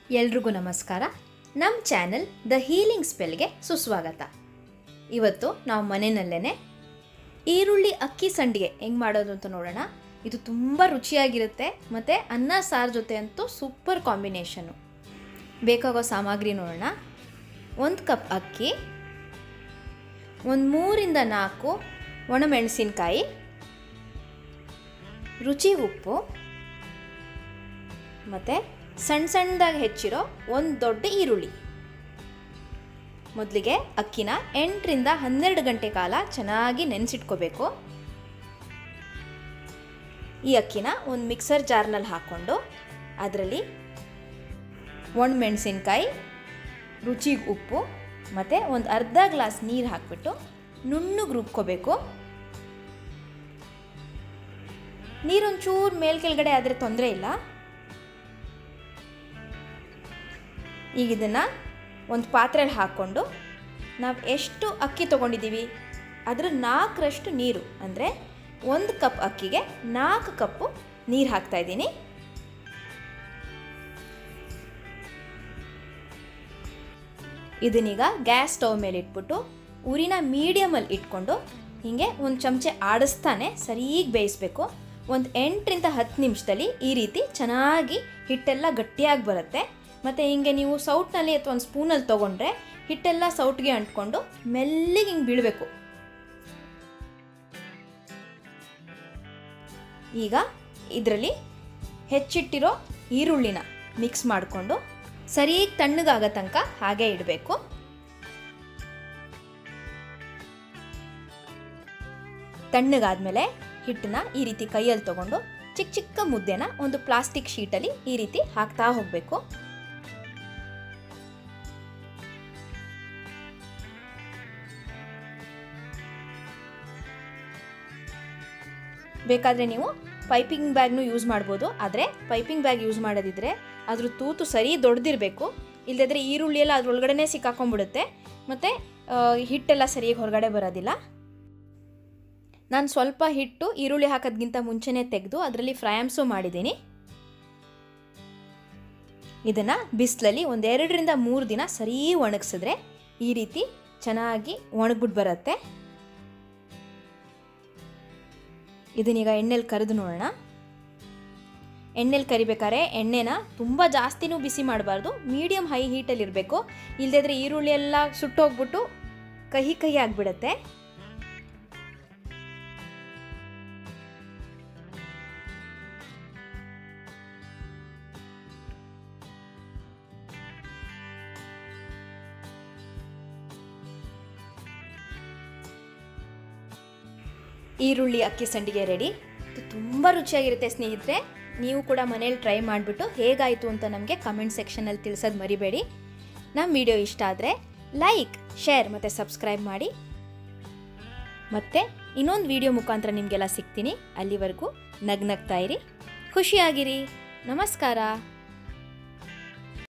ಎಲ್ರಿಗೂ ನಮಸ್ಕಾರ ನಮ್ಮ ಚಾನೆಲ್ ದ ಹೀಲಿಂಗ್ ಸ್ಪೆಲ್ಗೆ ಸುಸ್ವಾಗತ ಇವತ್ತು ನಾವು ಮನೆಯಲ್ಲೇ ಈರುಳ್ಳಿ ಅಕ್ಕಿ ಸಂಡಿಗೆ ಹೆಂಗೆ ಮಾಡೋದು ಅಂತ ನೋಡೋಣ ಇದು ತುಂಬ ರುಚಿಯಾಗಿರುತ್ತೆ ಮತ್ತು ಅನ್ನ ಸಾರು ಜೊತೆ ಅಂತೂ ಸೂಪರ್ ಕಾಂಬಿನೇಷನು ಬೇಕಾಗೋ ಸಾಮಗ್ರಿ ನೋಡೋಣ ಒಂದು ಕಪ್ ಅಕ್ಕಿ ಒಂದು ಮೂರಿಂದ ನಾಲ್ಕು ಒಣಮೆಣಸಿನ್ಕಾಯಿ ರುಚಿ ಉಪ್ಪು ಮತ್ತು ಸಣ್ಣ ಸಣ್ಣದಾಗಿ ಹೆಚ್ಚಿರೋ ಒಂದು ದೊಡ್ಡ ಈರುಳ್ಳಿ ಮೊದಲಿಗೆ ಅಕ್ಕಿನ ಎಂಟರಿಂದ ಹನ್ನೆರಡು ಗಂಟೆ ಕಾಲ ಚೆನ್ನಾಗಿ ನೆನೆಸಿಟ್ಕೋಬೇಕು ಈ ಅಕ್ಕಿನ ಒಂದು ಮಿಕ್ಸರ್ ಜಾರ್ನಲ್ಲಿ ಹಾಕ್ಕೊಂಡು ಅದರಲ್ಲಿ ಒಣಮೆಣಸಿನ್ಕಾಯಿ ರುಚಿಗೆ ಉಪ್ಪು ಮತ್ತು ಒಂದು ಅರ್ಧ ಗ್ಲಾಸ್ ನೀರು ಹಾಕ್ಬಿಟ್ಟು ನುಣ್ಣಗೆ ರುಬ್ಕೋಬೇಕು ನೀರೊಂಚೂರು ಮೇಲ್ ಕೆಳಗಡೆ ಆದರೆ ತೊಂದರೆ ಇಲ್ಲ ಈಗ ಇದನ್ನು ಒಂದು ಪಾತ್ರೆಯಲ್ಲಿ ಹಾಕ್ಕೊಂಡು ನಾವು ಎಷ್ಟು ಅಕ್ಕಿ ತೊಗೊಂಡಿದ್ದೀವಿ ಅದರ ನಾಲ್ಕರಷ್ಟು ನೀರು ಅಂದರೆ ಒಂದು ಕಪ್ ಅಕ್ಕಿಗೆ ನಾಲ್ಕು ಕಪ್ಪು ನೀರು ಹಾಕ್ತಾಯಿದ್ದೀನಿ ಇದನ್ನೀಗ ಗ್ಯಾಸ್ ಸ್ಟವ್ ಮೇಲೆ ಇಟ್ಬಿಟ್ಟು ಉರಿನ ಮೀಡಿಯಮಲ್ಲಿ ಇಟ್ಕೊಂಡು ಹೀಗೆ ಒಂದು ಚಮಚೆ ಆಡಿಸ್ತಾನೆ ಸರಿಯಾಗಿ ಬೇಯಿಸ್ಬೇಕು ಒಂದು ಎಂಟರಿಂದ ಹತ್ತು ನಿಮಿಷದಲ್ಲಿ ಈ ರೀತಿ ಚೆನ್ನಾಗಿ ಹಿಟ್ಟೆಲ್ಲ ಗಟ್ಟಿಯಾಗಿ ಬರುತ್ತೆ ಮತ್ತು ಹಿಂಗೆ ನೀವು ಸೌಟ್ನಲ್ಲಿ ಅಥವಾ ಒಂದು ಸ್ಪೂನಲ್ಲಿ ತೊಗೊಂಡ್ರೆ ಹಿಟ್ಟೆಲ್ಲ ಸೌಟ್ಗೆ ಅಂಟ್ಕೊಂಡು ಮೆಲ್ಲಿಗೆ ಹಿಂಗೆ ಬೀಳಬೇಕು ಈಗ ಇದರಲ್ಲಿ ಹೆಚ್ಚಿಟ್ಟಿರೋ ಈರುಳ್ಳಿನ ಮಿಕ್ಸ್ ಮಾಡಿಕೊಂಡು ಸರಿಯಾಗಿ ತಣ್ಣಗಾಗೋ ತನಕ ಹಾಗೆ ಇಡಬೇಕು ತಣ್ಣಗಾದ್ಮೇಲೆ ಹಿಟ್ಟನ್ನ ಈ ರೀತಿ ಕೈಯಲ್ಲಿ ತಗೊಂಡು ಚಿಕ್ಕ ಚಿಕ್ಕ ಮುದ್ದೆನ ಒಂದು ಪ್ಲಾಸ್ಟಿಕ್ ಶೀಟಲ್ಲಿ ಈ ರೀತಿ ಹಾಕ್ತಾ ಹೋಗಬೇಕು ಬೇಕಾದರೆ ನೀವು ಪೈಪಿಂಗ್ ಬ್ಯಾಗ್ನು ಯೂಸ್ ಮಾಡ್ಬೋದು ಆದರೆ ಪೈಪಿಂಗ್ ಬ್ಯಾಗ್ ಯೂಸ್ ಮಾಡೋದಿದ್ರೆ ಅದ್ರ ತೂತು ಸರಿ ದೊಡ್ಡದಿರಬೇಕು ಇಲ್ಲದಿದ್ರೆ ಈರುಳ್ಳಿ ಎಲ್ಲ ಅದ್ರೊಳಗಡೆ ಸಿಕ್ಕಾಕೊಂಡ್ಬಿಡುತ್ತೆ ಮತ್ತು ಹಿಟ್ಟೆಲ್ಲ ಸರಿಯಾಗಿ ಹೊರಗಡೆ ಬರೋದಿಲ್ಲ ನಾನು ಸ್ವಲ್ಪ ಹಿಟ್ಟು ಈರುಳ್ಳಿ ಹಾಕೋದ್ಗಿಂತ ಮುಂಚೆನೇ ತೆಗೆದು ಅದರಲ್ಲಿ ಫ್ರೈಮ್ಸು ಮಾಡಿದ್ದೀನಿ ಇದನ್ನು ಬಿಸಿಲಲ್ಲಿ ಒಂದೆರಡರಿಂದ ಮೂರು ದಿನ ಸರಿ ಒಣಗಿಸಿದ್ರೆ ಈ ರೀತಿ ಚೆನ್ನಾಗಿ ಒಣಗ್ಬಿಟ್ಟು ಬರುತ್ತೆ ಇದನ್ನೀಗ ಎಣ್ಣೆಲಿ ಕರೆದು ನೋಡೋಣ ಎಣ್ಣೆಲಿ ಕರಿಬೇಕಾದ್ರೆ ಎಣ್ಣೆನ ತುಂಬ ಜಾಸ್ತಿನೂ ಬಿಸಿ ಮಾಡಬಾರ್ದು ಮೀಡಿಯಮ್ ಹೈ ಹೀಟಲ್ಲಿ ಇರಬೇಕು ಇಲ್ಲದಿದ್ರೆ ಈರುಳ್ಳಿ ಎಲ್ಲ ಸುಟ್ಟೋಗ್ಬಿಟ್ಟು ಕಹಿ ಕಹಿ ಆಗಿಬಿಡುತ್ತೆ ಈರುಳ್ಳಿ ಅಕ್ಕಿ ಸಂಡಿಗೆ ರೆಡಿ ಇದು ತುಂಬ ರುಚಿಯಾಗಿರುತ್ತೆ ಸ್ನೇಹಿತರೆ ನೀವು ಕೂಡ ಮನೇಲಿ ಟ್ರೈ ಮಾಡಿಬಿಟ್ಟು ಹೇಗಾಯಿತು ಅಂತ ನಮಗೆ ಕಮೆಂಟ್ ಸೆಕ್ಷನಲ್ಲಿ ತಿಳಿಸೋದು ಮರಿಬೇಡಿ ನಮ್ಮ ವಿಡಿಯೋ ಇಷ್ಟ ಆದರೆ ಲೈಕ್ ಶೇರ್ ಮತ್ತು ಸಬ್ಸ್ಕ್ರೈಬ್ ಮಾಡಿ ಮತ್ತು ಇನ್ನೊಂದು ವಿಡಿಯೋ ಮುಖಾಂತರ ನಿಮಗೆಲ್ಲ ಸಿಗ್ತೀನಿ ಅಲ್ಲಿವರೆಗೂ ನಗ್ನಗ್ತಾ ಇರಿ ಖುಷಿಯಾಗಿರಿ ನಮಸ್ಕಾರ